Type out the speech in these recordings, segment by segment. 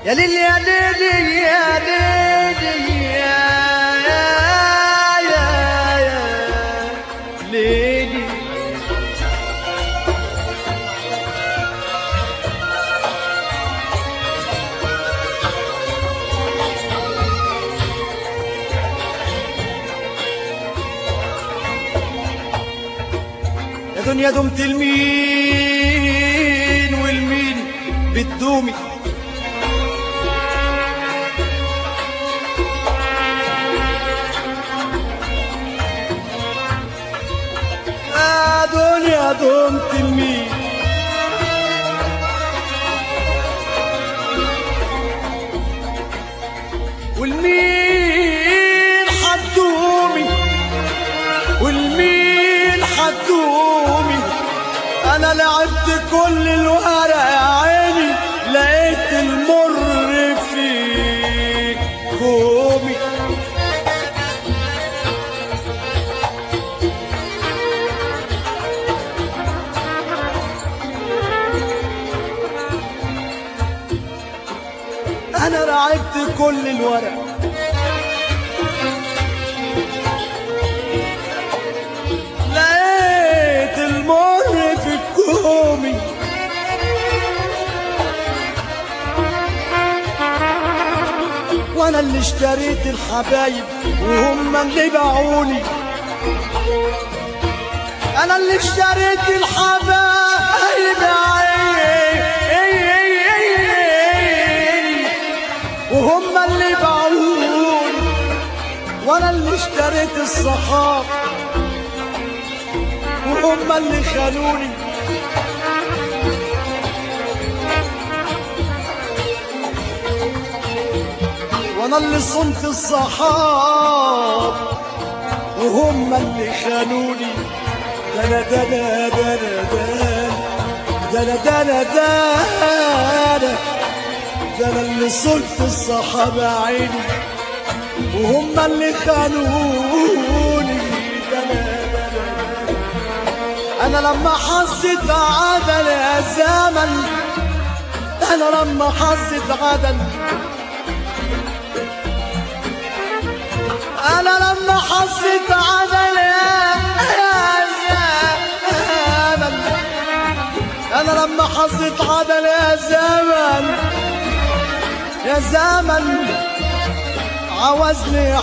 يا ليل يا ليل يا ليل يا يا يا يا ليلي يا دنيا دمت المين والمين بتدومي يا دنيا دمت المين والمين حدومي والمين حدومي انا لعبت كل الورق يا عيني لقيت المر في كومي انا لعبت كل الورق لقيت المر في كومي وانا اللي اشتريت الحبايب وهم اللي باعوني انا اللي اشتريت الحبايب يا عيني وهم اللي باعوني وانا اللي اشتريت الصحاب وهم اللي خانوني وانا اللي صنت الصحاب وهم اللي خانوني دنا دنا دنا دنا دنا دنا دنا دنا اللي صنت الصحابة عيني وهم اللي خانوني دنا دنا انا لما حسيت عدل يا زمن انا لما حسيت عدل انا لما حسيت عدل يا يا زمن انا لما حسيت عدل يا زمن يا زمن عوزني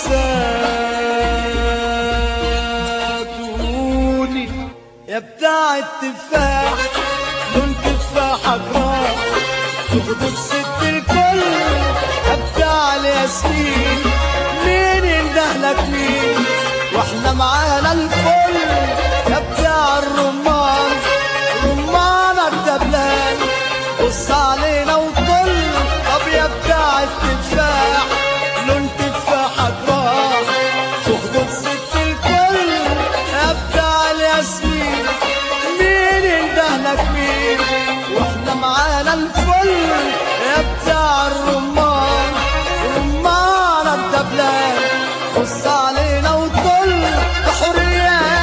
حسدوني يا بتاع التفاح لون تفاحك راح تاخد ست الكل يا بتاع الياسمين مين يندهلك مين واحنا معانا الكل يا بتاع الرمان رمان الدبلان بص علينا وطل طب يا بتاع التفاح لون تفاحك راح تاخد ست الكل يا بتاع الياسمين مين يندهلك مين واحنا معانا الفل يا بتاع الرمان رمان الدبلان بص علينا وطل بحرية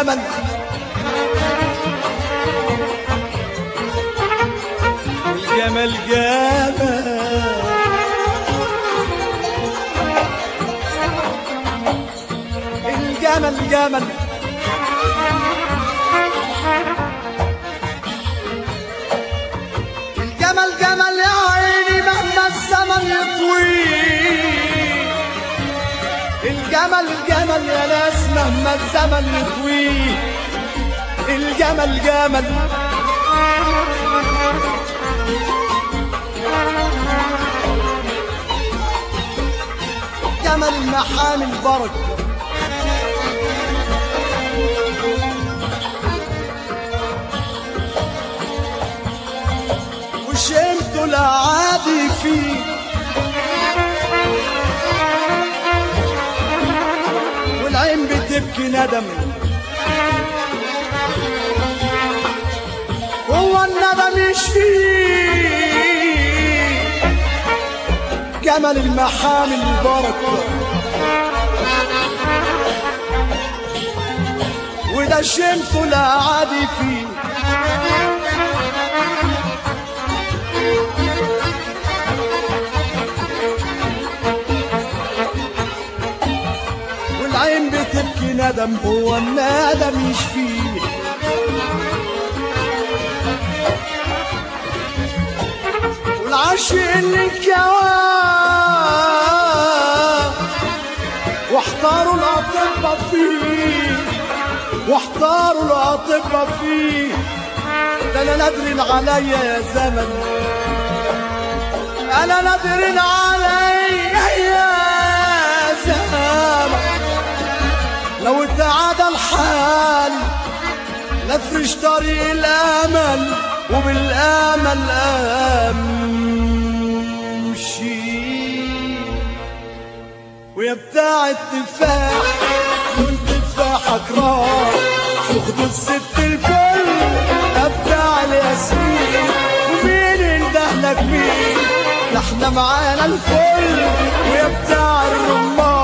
الجمل الجمل جمل الجمل جمل الجمل جمل يا عيني مهما الزمن يطويل الجمل جمل يا ناس مهما الزمن يطويل الجمل جمل جمل محامي البركه وشمته لا عادي فيه والعين بتبكي ندم هو الندم يشفيه جمل المحامي البركة وده شمته لا عادي فيه والعين بتبكي ندم هو الندم يشفيه والعاشق اللي انكواه واحتاروا الاطباء فيه واحتاروا الاطباء فيه ده انا نادر عليا يا زمن انا نادر عليا يا زمن لو اتعادى الحال نفرش طريق الامل وبالامل امشي ويا بتاع التفاح والتفاحك راح خد الست الكل يا بتاع الياسمين ومين اندهلك مين ده احنا معانا الفل ويا بتاع الرمان